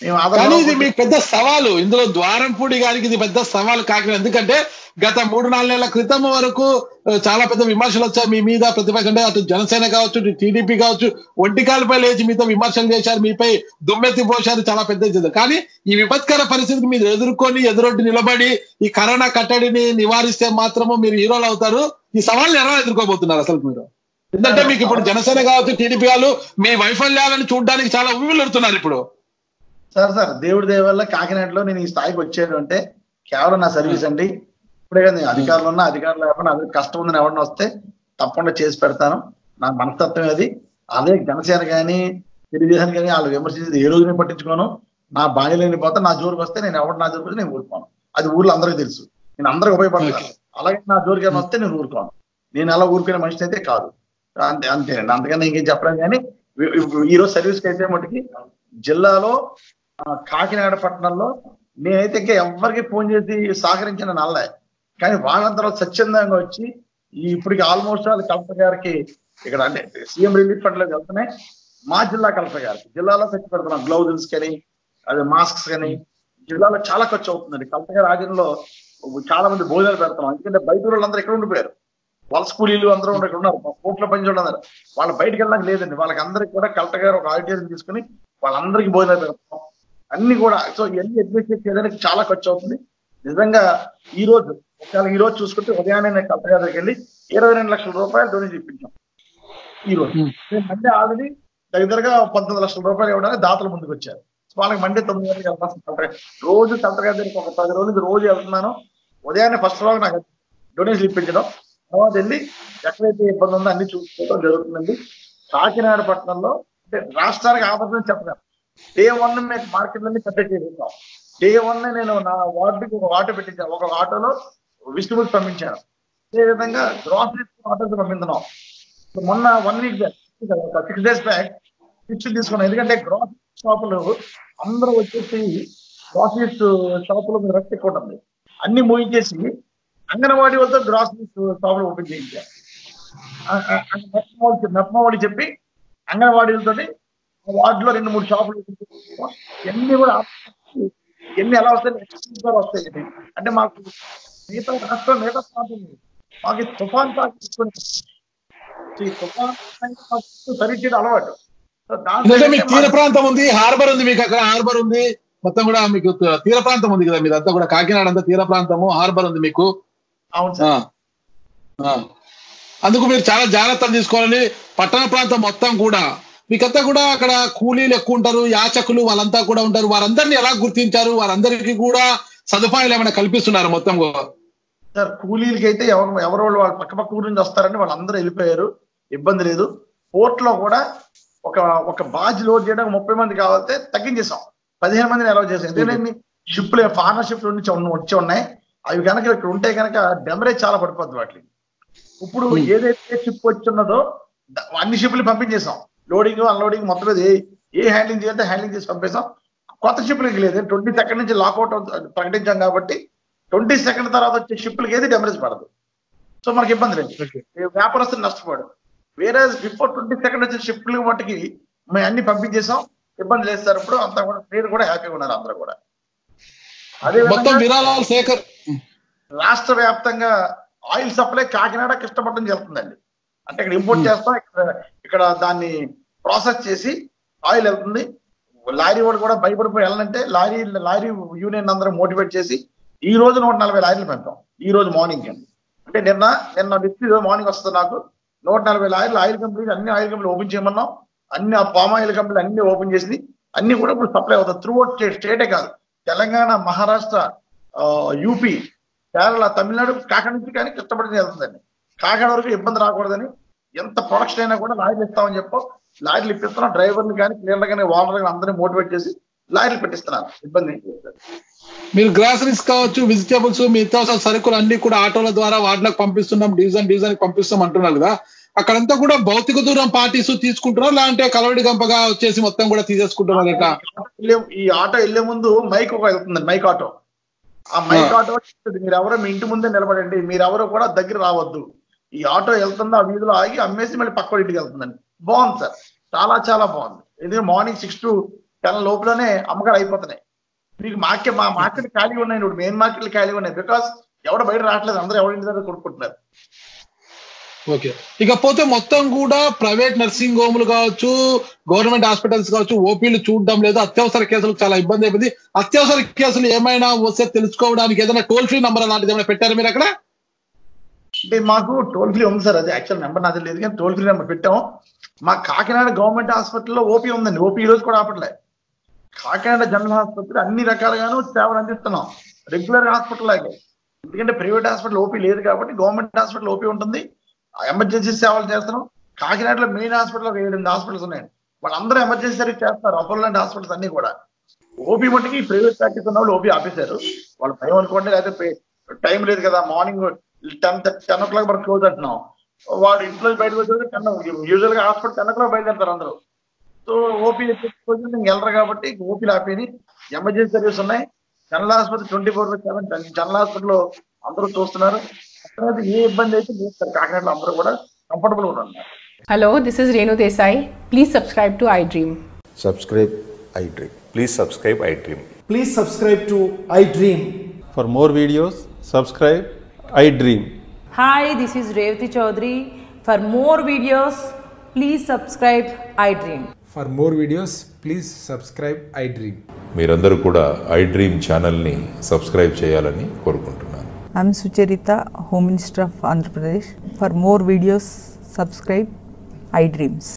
మేము కానీ ఆధార్ ఇది మీకు పెద్ద సవాలు ఇందులో ద్వారంపూడి గారికి ఇది పెద్ద సవాలు కాకినాడ ఎందుకంటే గత మూడు నాలుగు నెలల క్రితం వరకు ఆ, చాలా పెద్ద విమర్శలు వచ్చాయి మీ మీద ప్రతిపక్ష అంటే అటు జనసేన కావచ్చు ఇటు టీడీపీ కావచ్చు ఒంటికాలపై లేచి మీతో విమర్శలు చేశారు మీపై దుమ్మెత్తి పోశారు చాలా పెద్ద ఇది. కానీ ఈ విపత్కర పరిస్థితిని మీరు ఎదుర్కొని ఎదురొడ్డి నిలబడి ఈ కరోనా కట్టడిని నివారిస్తే మాత్రము మీరు హీరోలు అవుతారు ఈ సవాళ్ళని ఎలా ఎదుర్కోబోతున్నారు అసలు మీరు ఎందుకంటే మీకు ఇప్పుడు జనసేన కావచ్చు టీడీపీ వాళ్ళు మీ వైఫల్యాలను చూడడానికి చాలా ఉవ్విళ్ళుతున్నారు ఇప్పుడు సార్ సార్ దేవుడి దయ వల్ల కాకినాడలో నేను ఈ స్థాయికి వచ్చాను అంటే కేవలం నా సర్వీస్ అండి ఇప్పుడే కదా నేను అధికారులు ఉన్నా అధికారులు లేకుండా అది కష్టం ఉందని ఎవరిని వస్తే తప్పకుండా చేసి పెడతాను నా మనస్తత్వం అది అదే జనసేన కానీ తెలుగుదేశం కానీ వాళ్ళు విమర్శించేది ఏ రోజునే పట్టించుకోను నా బాణీలు పోతే నా జోలికి వస్తే నేను ఎవరు నా జోలికి వస్తే నేను ఊరుకోను అది ఊర్లో అందరికీ తెలుసు నేను అందరికి ఉపయోగపడతాను అలాగే నా జోలికి ఏమైనా వస్తే నేను ఊరుకోను నేను అలా ఊరుకునే మనిషి అయితే కాదు అంతే అంతేనండి అంతకన్నా ఇంకేం చెప్పలేను కానీ ఈ- ఈ- ఈ రోజు సర్వీస్కి అయితే మటుకి జిల్లాలో ఆ, కాకినాడ పట్టణంలో నేనైతే ఇంకా ఎవరికి ఫోన్ చేసి సహకరించిన నల్లే కానీ వాళ్ళందరూ స్వచ్ఛందంగా వచ్చి ఈ ఇప్పటికి ఆల్మోస్ట్ వాళ్ళు కలెక్టర్ గారికి ఇక్కడ అంటే సీఎం రిలీఫ్ ఫండ్ లో వెళ్తున్నాయి మా జిల్లా కలెక్టర్ గారికి జిల్లాలో ఖర్చు పెడుతున్నాం గ్లౌజెస్ కానీ అదే మాస్క్స్ కానీ జిల్లాలో చాలా ఖర్చు అవుతుందండి కలెక్టర్ గారి ఆధీనంలో చాలా మంది భోజనాలు పెడుతున్నాం ఎందుకంటే బయట వాళ్ళందరూ ఎక్కడ ఉండిపోయారు వాళ్ళ స్కూలీలు అందరూ ఉండి ఇక్కడ ఉన్నారు కోట్ల పని ఉన్నారు వాళ్ళ బయటికి వెళ్ళడానికి లేదండి వాళ్ళకి అందరికి కూడా కలెక్టర్ గారు ఒక ఆడిటోరియం తీసుకుని వాళ్ళందరికీ భోజనాలు పెడతాం అన్ని కూడా సో ఇవన్నీ అడ్మినిస్ట్రేట్ చేయడానికి చాలా ఖర్చు అవుతుంది నిజంగా ఈ రోజు ఒకవేళ ఈ రోజు చూసుకుంటే ఉదయాన్నే నేను కలెక్టర్ గారి దగ్గరికి వెళ్ళి ఇరవై రెండు లక్షల రూపాయలు డొనేట్ ఇప్పించాం ఈ రోజు Hmm. నేను మండే ఆల్రెడీ దగ్గరగా పంతొమ్మిది లక్షల రూపాయలు ఇవ్వడానికి దాతలు ముందుకు వచ్చారు సో వాళ్ళకి మండే తొమ్మిది గంటలకు వెళ్ళాల్సిన కలెక్టర్ గారు. రోజు కలెక్టర్ గారి దగ్గరికి ఒక పది రోజుల నుంచి రోజు వెళ్తున్నాను ఉదయాన్నే ఫస్ట్ రోజు నాకు డొనేషన్ ఇప్పించడం తర్వాత వెళ్ళి ఎక్కడైతే ఇబ్బంది ఉందో అన్ని చూసుకోవడం జరుగుతుందండి కాకినాడ పట్టణంలో అంటే రాష్ట్రానికి ఆదరణ చెప్పగలను డే వన్ మేము మార్కెట్లన్నీ పెద్ద చేసేసాం డే వన్ నేను నా వార్డుకి ఒక ఆటో పెట్టించాను ఒక ఆటోలో వెజిటబుల్స్ పంపించాను అదే విధంగా గ్రాసరీస్ ఆర్డర్స్ పంపిస్తున్నాం సో మొన్న one week back six days back fix తీసుకున్నాం ఎందుకంటే గ్రాసరీ షాపులు అందరూ వచ్చేసి గ్రాసరీస్ షాపులో మీద రష్ ఎక్కువ ఉంటుంది అన్ని మూయించేసి అంగన్వాడీ వాళ్ళతో గ్రాసరీస్ షాపులు ఓపెన్ చేయించారు మెప్పమవాడి చెప్పి అంగన్వాడీలతో వార్డులో రెండు మూడు షాపులు open చేయించాం. ఇవన్నీ కూడా ఆపేసి ఎన్ని ఎలా వస్తాయి నెక్స్ట్ ద్వారా వస్తాయి ఇవి. అంటే మాకు మిగతా రాష్ట్రం మిగతా ప్రాంతం ఉంది. మాకు ఈ తుఫాన్ తాకి ఈ తుఫాన్ సరి చేయడం అలవాటు సో ఎందుకంటే మీకు తీర దాంట్లో ప్రాంతం ఉంది హార్బర్ ఉంది మీకు అక్కడ హార్బర్ ఉంది మొత్తం కూడా మీకు త- తీర ప్రాంతం ఉంది కదా మీదంతా కూడా కాకినాడ అంతా తీర ప్రాంతము హార్బర్ ఉంది మీకు అవును ఆ, సార్ ఆ. అందుకు మీరు చాలా జాగ్రత్తలు తీసుకోవాలి పట్టణ ప్రాంతం మొత్తం కూడా మీకంతా కూడా అక్కడ కూలీలు ఎక్కువ ఉంటారు యాచకులు వాళ్ళంతా కూడా ఉంటారు వారందరినీ ఎలా గుర్తించారు వారందరికీ కూడా సదుపాయాలు ఏమైనా కల్పిస్తున్నారు మొత్తం కూడా? సార్ కూలీలకి అయితే ఎవరు ఎవరు వాళ్ళు వాళ్ళ పక్క పక్క ఊరి నుంచి వస్తారని వాళ్ళందరూ వెళ్ళిపోయారు ఇబ్బంది లేదు పోర్ట్ లో కూడా ఒక ఒక బాజ్ లోడ్ చేయడానికి ముప్పై మంది కావాలంటే తగ్గించేసాం పదిహేను మందిని అలౌ చేసాం ఎందుకంటే షిప్లు ఫార్మర్ షిప్లు నుంచి ఉన్న- వచ్చి ఉన్నాయి అవి కనుక ఇక్కడ ఉంటే కనుక డెమరేజ్ చాలా పడిపోద్ది వాటికి ఇప్పుడు Hmm. ఏదైతే షిప్ వచ్చి ఉన్నదో ద- అన్ని షిప్లు పంపించేసాం లోడింగ్ అన్లోడింగ్ మొత్తం మీద ఏ ఏ హ్యాండ్లింగ్ చేయాలంటే హ్యాండ్లింగ్ చేసి పంపేసాం కొత్త షిప్లకి లేదు ట్వంటీ సెకండ్ నుంచి లాకౌట్ ప్రకటించాం కాబట్టి ట్వంటీ సెకండ్ తర్వాత వచ్చే షిప్లకి ఏది డెమరేజ్ పడదు సో మనకి ఇబ్బంది లేదు ఈ వ్యాపారస్తులు నష్టపోడు వేరే బిఫోర్ ట్వంటీ సెకండ్ వచ్చిన షిప్లు మట్టుకి మేము అన్ని పంపించేసాం ఇబ్బంది లేదు సార్ ఇప్పుడు అంతా కూడా మీరు కూడా హ్యాపీగా ఉన్నారు అందరూ కూడా అదే మొత్తం విధంగా విరాళాలు సేకర్ రాష్ట్ర వ్యాప్తంగా ఆయిల్ సప్లై కాకినాడ కృష్ణపట్నం జరుగుతుందండి అంటే ఇక్కడ ఇంపోర్ట్ Hmm. చేస్తాం ఇక్కడ ఇక్కడ దాన్ని ప్రాసెస్ చేసి ఆయిల్ వెళ్తుంది లారీ వాడు కూడా భయపడిపోయి వెళ్ళాలంటే లారీ లారీ యూనియన్ అందరూ మోటివేట్ చేసి ఈ రోజు నూట నలభై లారీలు పెడతాం ఈ రోజు మార్నింగ్ అండి అంటే నిన్న నిన్న లిస్ట్ మార్నింగ్ వస్తుంది నాకు నూట నలభై లారీలు ఆయిల్ కంపెనీలు అన్ని ఆయిల్ కంపెనీలు ఓపెన్ చేయమన్నాం అన్ని ఆ పామ్ ఆయిల్ కంపెనీలు అన్ని ఓపెన్ చేసి అన్ని కూడా ఇప్పుడు సప్లై అవుతాయి త్రూ అవుట్ స్టేటే కాదు తెలంగాణ మహారాష్ట్ర ఆ, యూపీ కేరళ తమిళనాడు కాకినాడ నుంచి కానీ కష్టపడి వెళ్తుందండి కాకినాడ వరకు ఇబ్బంది రాకూడదని ఎంత ప్రొడక్షన్ అయినా కూడా లారీలు ఇస్తామని చెప్పు లారీలు ఇప్పిస్తున్నాం డ్రైవర్లు కానీ క్లీనర్ కానీ ఓనర్ కానీ అందరినీ మోటివేట్ చేసి లారీలు పెట్టిస్తున్నారు ఇబ్బంది ఏం లేదు సార్. మీరు గ్రాసరీస్ కావచ్చు వెజిటేబుల్స్ నిత్యావసర సరుకులు అన్ని కూడా ఆటోల ద్వారా వాటిలోకి పంపిస్తున్నాం డివిజన్ డివిజన్ పంపిస్తాం అంటున్నారు కదా అక్కడంతా కూడా భౌతిక దూరం పార్టీస్ తీసుకుంటున్నారు లేదంటే కలవడి గంపగా వచ్చేసి మొత్తం కూడా తీసేసుకుంటున్నారు ఎట్లా వెళ్ళే- ఈ ఆటో వెళ్లే ముందు మైక్ ఒక వెళ్తుందండి మైక్ ఆటో ఆ మైక్ ఆ. ఆటో చెప్తుంది, మీరు ఎవరో మీ ఇంటి ముందే నిలబడండి మీరు ఎవరో కూడా దగ్గర రావద్దు ఈ ఆటో వెళ్తుంది ఆ వీధిలో ఆగి అమ్మేసి మళ్ళీ పక్క ఇంటికి వెళ్తుందండి బాగుంది సార్ చాలా చాలా బాగుంది ఎందుకంటే మార్నింగ్ సిక్స్ టు చాలా లోపలనే అమ్మకాలు అయిపోతున్నాయి మీకు మార్కెట్ మా మార్కెట్ ఖాళీ ఉన్నాయి ఇప్పుడు మెయిన్ మార్కెట్లు ఖాళీ ఉన్నాయి బికాస్ ఎవడ బయట రావట్లేదు అందరూ ఎవరి ఇంటి దగ్గర కొనుక్కుంటున్నారు ఓకే ఇకపోతే మొత్తం కూడా ప్రైవేట్ నర్సింగ్ హోమ్లు కావచ్చు గవర్నమెంట్ హాస్పిటల్స్ కావచ్చు ఓపీలు చూడడం లేదు అత్యవసర కేసులకు చాలా ఇబ్బంది అయిపోయింది అత్యవసర కేసులు ఏమైనా వస్తే తెలుసుకోవడానికి ఏదైనా టోల్ ఫ్రీ నంబర్ అలాంటిది ఏమైనా పెట్టారు మీరు అక్కడ అంటే మాకు టోల్ ఫ్రీ ఉంది సార్ అది యాక్చువల్ నెంబర్ నాది లేదు కానీ టోల్ ఫ్రీ నెంబర్ పెట్టాం మా కాకినాడ గవర్నమెంట్ హాస్పిటల్లో ఓపీ ఉందండి ఓపీ ఈ రోజు కూడా ఆపట్లే కాకినాడ జనరల్ ఆసుపత్రి అన్ని రకాలుగాను సేవలు అందిస్తున్నాం రెగ్యులర్ హాస్పిటల్ లాగే ఎందుకంటే ప్రైవేట్ హాస్పిటల్ ఓపీ లేదు కాబట్టి గవర్నమెంట్ హాస్పిటల్ ఓపీ ఉంటుంది ఎమర్జెన్సీ సేవలు చేస్తున్నాం కాకినాడలో మెయిన్ హాస్పిటల్ ఒక ఏడు హాస్పిటల్స్ ఉన్నాయండి వాళ్ళందరూ ఎమర్జెన్సీ సర్వీస్ చేస్తారు అపోలో లాంటి హాస్పిటల్స్ అన్ని కూడా ఓపీ మట్టుకి ప్రైవేట్ ప్రాక్టీస్ ఉన్న వాళ్ళు ఓపీ ఆపేశారు వాళ్ళు భయం అనుకోండి లేకపోతే టైం లేదు కదా morning ten ten o'clock వరకు క్లోజ్ అంటున్నాం వాడు ఇంట్లో బయటకు వచ్చేది టెన్ యూజువల్ గా హాస్పిటల్ టెన్ ఓ క్లాక్ బయలుదేరుతారు అందరూ సో ఓపీ వెళ్ళరు కాబట్టి ఓపీ ఆపేని ఎమర్జెన్సీ సర్వీస్ ఉన్నాయి జనరల్ ఆసుపత్రి twenty four seven general hospital అందరూ చూస్తున్నారు తర్వాత ఏ ఇబ్బంది అయితే లేదు సార్ కాకినాడలో అందరూ కూడా కంఫర్టబుల్ ఉన్నారు Hello, this is Renu Desai. Please subscribe to iDream. subscribe iDream. Please subscribe iDream. Please subscribe to iDream. For more videos, subscribe I Dream. Hi, this is Revati Chaudhary. For more videos, please subscribe iDream. For more videos, please subscribe iDream. మీరందరూ కూడా iDream ఛానల్ని subscribe చేయాలని కోరుకుంటున్నాను I'm Sucharita, Home Minister of Andhra Pradesh. For more videos, subscribe iDreams.